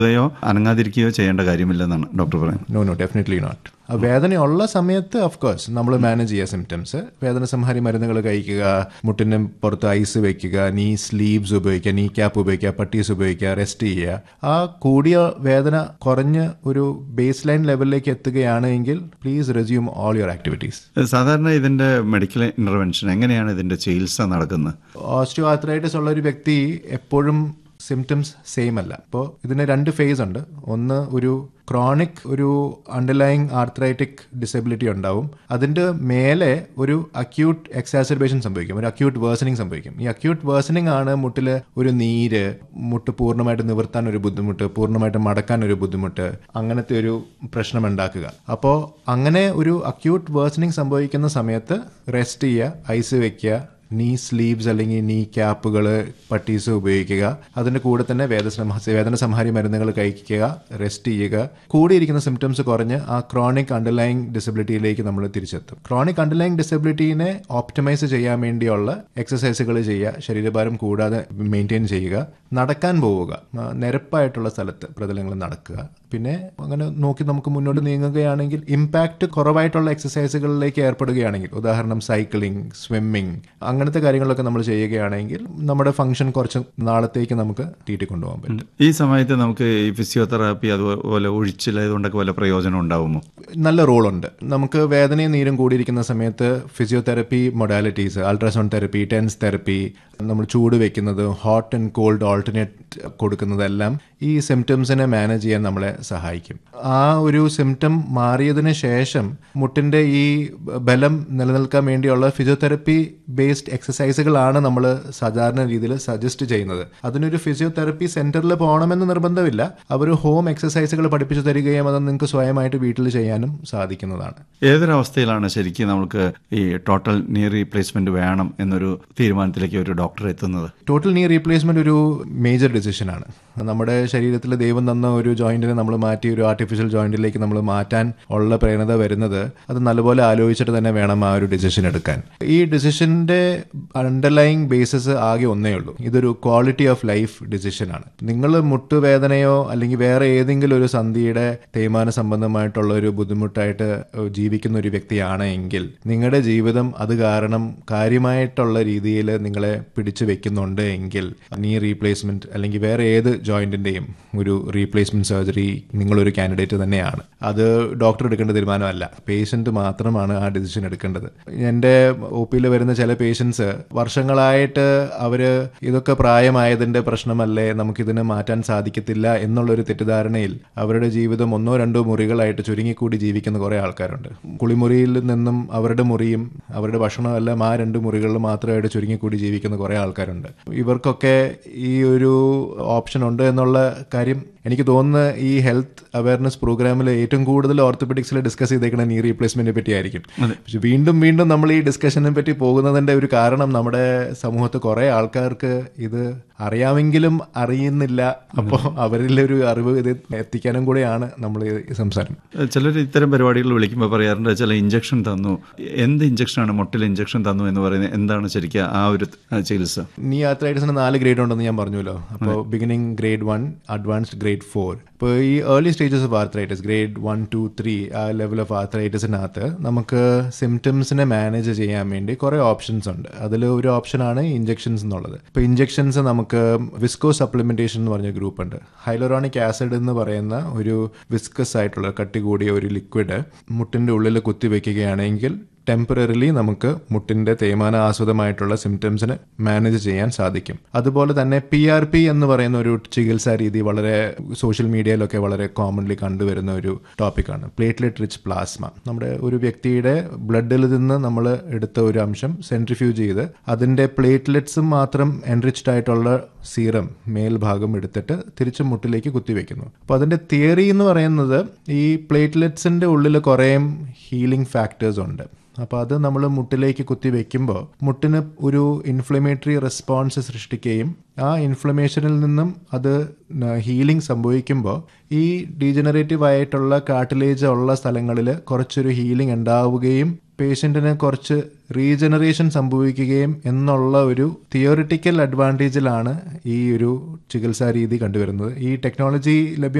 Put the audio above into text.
യോ അനങ്ങാതിരിക്കുകയോ ചെയ്യേണ്ട കാര്യമില്ലെന്നാണ് ഡോക്ടർ പറയുന്നത് നോ നോ ഡെഫിനറ്റ്ലി നോട്ട് വേദനയുള്ള സമയത്ത് ഓഫ് കോഴ്സ് നമ്മൾ മാനേജ് ചെയ്യുക സിംറ്റംസ് വേദന സംഹാരി മരുന്നുകൾ കഴിക്കുക മുട്ടിന് പുറത്ത് ഐസ് വെക്കുക നീ സ്ലീവ്സ് ഉപയോഗിക്കുക നീ ക്യാപ്പ് ഉപയോഗിക്കുക പട്ടീസ് ഉപയോഗിക്കുക റെസ്റ്റ് ചെയ്യുക ആ കൂടിയ വേദന കുറഞ്ഞ് ഒരു ബേസ് ലൈൻ ലെവലിലേക്ക് എത്തുകയാണ് എങ്കിൽ please resume all your activities സാധാരണ ഇതിന്റെ മെഡിക്കൽ ഇന്റർവെൻഷൻ എങ്ങനെയാണ് ഇതിന്റെ ചികിത്സ നടക്കുന്നത് ഓസ്റ്റിയോ ആർത്രൈറ്റിസ് ഉള്ള ഒരു വ്യക്തി എപ്പോഴും സിംറ്റംസ് സെയിം അല്ല അപ്പോൾ ഇതിന് രണ്ട് ഫേസ് ഉണ്ട് ഒന്ന് ഒരു ക്രോണിക് ഒരു അണ്ടർലൈങ് ആർത്രൈറ്റിക് ഡിസബിലിറ്റി ഉണ്ടാവും അതിൻ്റെ മേലെ ഒരു അക്യൂട്ട് എക്സാസർബേഷൻ സംഭവിക്കും ഒരു അക്യൂട്ട് വേഴ്സണിങ് സംഭവിക്കും ഈ അക്യൂട്ട് വേഴ്സണിങ് ആണ് മുട്ടിൽ ഒരു നീര് മുട്ട് പൂർണ്ണമായിട്ട് നിവർത്താൻ ഒരു ബുദ്ധിമുട്ട് പൂർണ്ണമായിട്ട് മടക്കാൻ ഒരു ബുദ്ധിമുട്ട് അങ്ങനത്തെ ഒരു പ്രശ്നം ഉണ്ടാക്കുക അപ്പോൾ അങ്ങനെ ഒരു അക്യൂട്ട് വേഴ്സണിങ് സംഭവിക്കുന്ന സമയത്ത് റെസ്റ്റ് ചെയ്യുക ഐസ് വെക്കുക നീ സ്ലീവ്സ് അല്ലെങ്കിൽ നീ ക്യാപ്പുകൾ പട്ടീസ് ഉപയോഗിക്കുക അതിൻ്റെ കൂടെ തന്നെ വേദന വേദന സംഹാരി മരുന്നുകൾ കഴിക്കുക റെസ്റ്റ് ചെയ്യുക കൂടിയിരിക്കുന്ന സിംറ്റംസ് കുറഞ്ഞ് ആ ക്രോണിക് അണ്ടർലൈങ് ഡിസബിലിറ്റിയിലേക്ക് നമ്മൾ തിരിച്ചെത്തും ക്രോണിക് അണ്ടർലൈങ് ഡിസബിലിറ്റീനെ ഓപ്റ്റിമൈസ് ചെയ്യാൻ വേണ്ടിയുള്ള എക്സസൈസുകൾ ചെയ്യുക ശരീരഭാരം കൂടാതെ മെയിൻറ്റെയിൻ ചെയ്യുക നടക്കാൻ പോവുക ആ, നിരപ്പായിട്ടുള്ള സ്ഥലത്ത് പ്രതലങ്ങൾ നടക്കുക പിന്നെ അങ്ങനെ നോക്കി നമുക്ക് മുന്നോട്ട് നീങ്ങുകയാണെങ്കിൽ ഇമ്പാക്റ്റ് കുറവായിട്ടുള്ള എക്സസൈസുകളിലേക്ക് ഏർപ്പെടുകയാണെങ്കിൽ ഉദാഹരണം സൈക്ലിംഗ് സ്വിമ്മിങ് അങ്ങനത്തെ കാര്യങ്ങളൊക്കെ നമ്മൾ ചെയ്യുകയാണെങ്കിൽ നമ്മുടെ ഫംഗ്ഷൻ കുറച്ച് നാളത്തേക്ക് നമുക്ക് തീറ്റി കൊണ്ടുപോകാൻ പറ്റും ഈ സമയത്ത് നമുക്ക് ഈ ഫിസിയോതെറാപ്പി അതുപോലെ ഒഴിച്ചിൽ ഇതുകൊണ്ടൊക്കെ വല്ല പ്രയോജനം ഉണ്ടാവുമോ നല്ല റോളുണ്ട് നമുക്ക് വേദനയും നീരും കൂടിയിരിക്കുന്ന സമയത്ത് physiotherapy modalities ultrasound therapy TENS therapy നമ്മൾ ചൂട് വെക്കുന്നത് ഹോട്ട് ആൻഡ് കോൾഡ് ഓൾട്ടർനേറ്റ് കൊടുക്കുന്നതെല്ലാം ഈ സിംറ്റംസിനെ മാനേജ് ചെയ്യാൻ നമ്മളെ സഹായിക്കും ആ ഒരു സിംറ്റം മാറിയതിന് ശേഷം മുട്ടിന്റെ ഈ ബലം നിലനിൽക്കാൻ വേണ്ടിയുള്ള ഫിസിയോതെറപ്പി ബേസ്ഡ് എക്സസൈസുകളാണ് നമ്മൾ സാധാരണ രീതിയിൽ സജസ്റ്റ് ചെയ്യുന്നത് അതിനൊരു ഫിസിയോതെറപ്പി സെന്ററിൽ പോകണമെന്ന് നിർബന്ധമില്ല അവർ ഹോം എക്സസൈസുകൾ പഠിപ്പിച്ചു തരികയും അത് നിങ്ങൾക്ക് സ്വയമായിട്ട് വീട്ടിൽ ചെയ്യാനും സാധിക്കുന്നതാണ് ഏതൊരവസ്ഥയിലാണ് ശരിക്കും നമുക്ക് ഈ ടോട്ടൽ നീ റീപ്ലേസ്മെന്റ് വേണം എന്നൊരു തീരുമാനത്തിലേക്ക് ഒരു ഡോക്ടർ എത്തുന്നത് ടോട്ടൽ നീ റീപ്ലേസ്മെന്റ് ഒരു മേജർ ഡിസിഷനാണ് നമ്മുടെ ശരീരത്തിൽ ദൈവം തന്ന ഒരു ജോയിന്റിനെ നമ്മൾ മാറ്റി ഒരു ആർട്ടിഫിഷ്യൽ ജോയിന്റിലേക്ക് നമ്മൾ മാറ്റാൻ ഉള്ള പ്രേരണത വരുന്നത് അത് നല്ലപോലെ ആലോചിച്ചിട്ട് തന്നെ വേണം ആ ഒരു ഡിസിഷൻ എടുക്കാൻ ഈ ഡിസിഷന്റെ അണ്ടർലൈങ് ബേസിസ് ആകെ ഒന്നേ ഉള്ളൂ ഇതൊരു ക്വാളിറ്റി ഓഫ് ലൈഫ് ഡിസിഷനാണ് നിങ്ങൾ മുട്ടുവേദനയോ അല്ലെങ്കിൽ വേറെ ഏതെങ്കിലും ഒരു സന്ധിയുടെ തേയ്മാന സംബന്ധമായിട്ടുള്ള ഒരു ബുദ്ധിമുട്ടായിട്ട് ജീവിക്കുന്ന ഒരു വ്യക്തിയാണ് എങ്കിൽ നിങ്ങളുടെ ജീവിതം അത് കാരണം കാര്യമായിട്ടുള്ള രീതിയിൽ നിങ്ങളെ പിടിച്ചു വെക്കുന്നുണ്ട് എങ്കിൽ നീ റീപ്ലേസ്മെന്റ് അല്ലെങ്കിൽ വേറെ ഏത് ജോയിന്റിന്റെയും ഒരു റീപ്ലേസ്മെന്റ് സർജറി നിങ്ങളൊരു കാൻഡിഡേറ്റ് തന്നെയാണ് അത് ഡോക്ടർ എടുക്കേണ്ട തീരുമാനമല്ല പേഷ്യന്റ് മാത്രമാണ് ആ ഡിസിഷൻ എടുക്കേണ്ടത് എൻ്റെ ഒ പിയിൽ വരുന്ന ചില പേഷ്യൻസ് വർഷങ്ങളായിട്ട് അവര് ഇതൊക്കെ പ്രായമായതിന്റെ പ്രശ്നമല്ലേ നമുക്കിതിനെ മാറ്റാൻ സാധിക്കത്തില്ല എന്നുള്ളൊരു തെറ്റിദ്ധാരണയിൽ അവരുടെ ജീവിതം ഒന്നോ രണ്ടോ മുറികളായിട്ട് ചുരുങ്ങിക്കൂടി ജീവിക്കുന്ന കുറെ ആൾക്കാരുണ്ട് കുളിമുറിയിൽ നിന്നും അവരുടെ മുറിയും അവരുടെ ഭക്ഷണവും എല്ലാം ആ രണ്ട് മുറികളിൽ മാത്രമായിട്ട് ചുരുങ്ങിക്കൂടി ജീവിക്കുന്ന കുറെ ആൾക്കാരുണ്ട് ഇവർക്കൊക്കെ ഈ ഒരു ഓപ്ഷൻ ഉണ്ട് എന്നുള്ള കാര്യം എനിക്ക് തോന്നുന്നു ഈ ഹെൽത്ത് അവയർനെസ് പ്രോഗ്രാമിൽ ഏറ്റവും കൂടുതൽ ഓർത്തോപെഡിക്സിൽ ഡിസ്കസ് ചെയ്തേക്കുന്ന നീ റീപ്ലേസ്മെന്റിനെ പറ്റി ആയിരിക്കും പക്ഷെ വീണ്ടും വീണ്ടും നമ്മൾ ഈ ഡിസ്കഷനെ പറ്റി പോകുന്നതിന്റെ ഒരു കാരണം നമ്മുടെ സമൂഹത്ത് കുറെ ആൾക്കാർക്ക് ഇത് അറിയാമെങ്കിലും അറിയുന്നില്ല അപ്പോൾ അവരിൽ ഒരു അറിവ് ഇത് എത്തിക്കാനും കൂടെയാണ് നമ്മൾ ഈ സംസാരം ചിലർ ഇത്തരം പരിപാടികൾ വിളിക്കുമ്പോൾ പറയാറുണ്ട് ചില ഇഞ്ചക്ഷൻ തന്നു എന്ത് ഇഞ്ചക്ഷനാണ് മുട്ടിൽ ഇഞ്ചക്ഷൻ തന്നു എന്ന് പറയുന്നത് എന്താണ് ശരിക്കും ആ ഒരു ആ, ചികിത്സ നീ ആർത്രൈറ്റിസിന് നാല് ഗ്രേഡ് ഉണ്ടെന്ന് ഞാൻ പറഞ്ഞല്ലോ അപ്പോൾ beginning grade one advanced grade four ഇപ്പോൾ ഈ early stages of arthritis grade one two three ആ ലെവൽ ഓഫ് ആർത്രൈറ്റിസിനകത്ത് നമുക്ക് സിംറ്റംസിനെ മാനേജ് ചെയ്യാൻ വേണ്ടി കുറേ ഓപ്ഷൻസ് ഉണ്ട് അതിൽ ഒരു ഓപ്ഷനാണ് ഇഞ്ചെക്ഷൻസ് എന്നുള്ളത് ഇപ്പോൾ ഇഞ്ചെക്ഷൻസ് നമുക്ക് വിസ്കോ സപ്ലിമെന്റേഷൻ എന്ന് പറഞ്ഞ ഗ്രൂപ്പ് ഉണ്ട് ഹൈലോറോണിക് ആസിഡ് എന്ന് പറയുന്ന ഒരു വിസ്കസ് ആയിട്ടുള്ള കട്ടി കൂടിയ ഒരു ലിക്വിഡ് മുട്ടിൻ്റെ ഉള്ളിൽ കുത്തിവെക്കുകയാണെങ്കിൽ ടെമ്പററിലി നമുക്ക് മുട്ടിന്റെ തേയ്മാന ആസ്പദമായിട്ടുള്ള സിംറ്റംസിന് മാനേജ് ചെയ്യാൻ സാധിക്കും അതുപോലെ തന്നെ പി ആർ പി എന്ന് പറയുന്ന ഒരു ചികിത്സാ രീതി വളരെ സോഷ്യൽ മീഡിയയിലൊക്കെ വളരെ കോമൺലി കണ്ടുവരുന്ന ഒരു ടോപ്പിക്കാണ് പ്ലേറ്റ്ലെറ്റ് റിച്ച് പ്ലാസ്മ നമ്മുടെ ഒരു വ്യക്തിയുടെ ബ്ലഡിൽ നിന്ന് നമ്മൾ എടുത്ത ഒരു അംശം സെൻട്രിഫ്യൂജ് ചെയ്ത് അതിന്റെ പ്ലേറ്റ്ലെറ്റ്സും മാത്രം എൻറിച്ച്ഡ് ആയിട്ടുള്ള സീറം മേൽഭാഗം എടുത്തിട്ട് തിരിച്ച് മുട്ടിലേക്ക് കുത്തിവെക്കുന്നു അപ്പോൾ അതിന്റെ തിയറി എന്ന് പറയുന്നത് ഈ പ്ലേറ്റ്ലെറ്റ്സിന്റെ ഉള്ളിൽ കുറേയും ഹീലിംഗ് ഫാക്ടേഴ്സ് ഉണ്ട് അപ്പോൾ അത് നമ്മൾ മുട്ടിലേക്ക് കുത്തി വെക്കുമ്പോൾ മുട്ടിന് ഒരു ഇൻഫ്ലമേറ്ററി റെസ്പോൺസ് സൃഷ്ടിക്കുകയും ആ ഇൻഫ്ലമേഷനിൽ നിന്നും അത് ഹീലിംഗ് സംഭവിക്കുമ്പോൾ ഈ ഡീജനറേറ്റീവ് ആയിട്ടുള്ള കാർട്ടിലേജ് ഉള്ള സ്ഥലങ്ങളിൽ കുറച്ചൊരു ഹീലിംഗ് ഉണ്ടാവുകയും പേഷ്യൻറ്റിന് കുറച്ച് റീജനറേഷൻ സംഭവിക്കുകയും എന്നുള്ള ഒരു തിയോറിറ്റിക്കൽ അഡ്വാൻറ്റേജിലാണ് ഈ ഒരു ചികിത്സാ രീതി കണ്ടുവരുന്നത് ഈ ടെക്നോളജി ലഭ്യം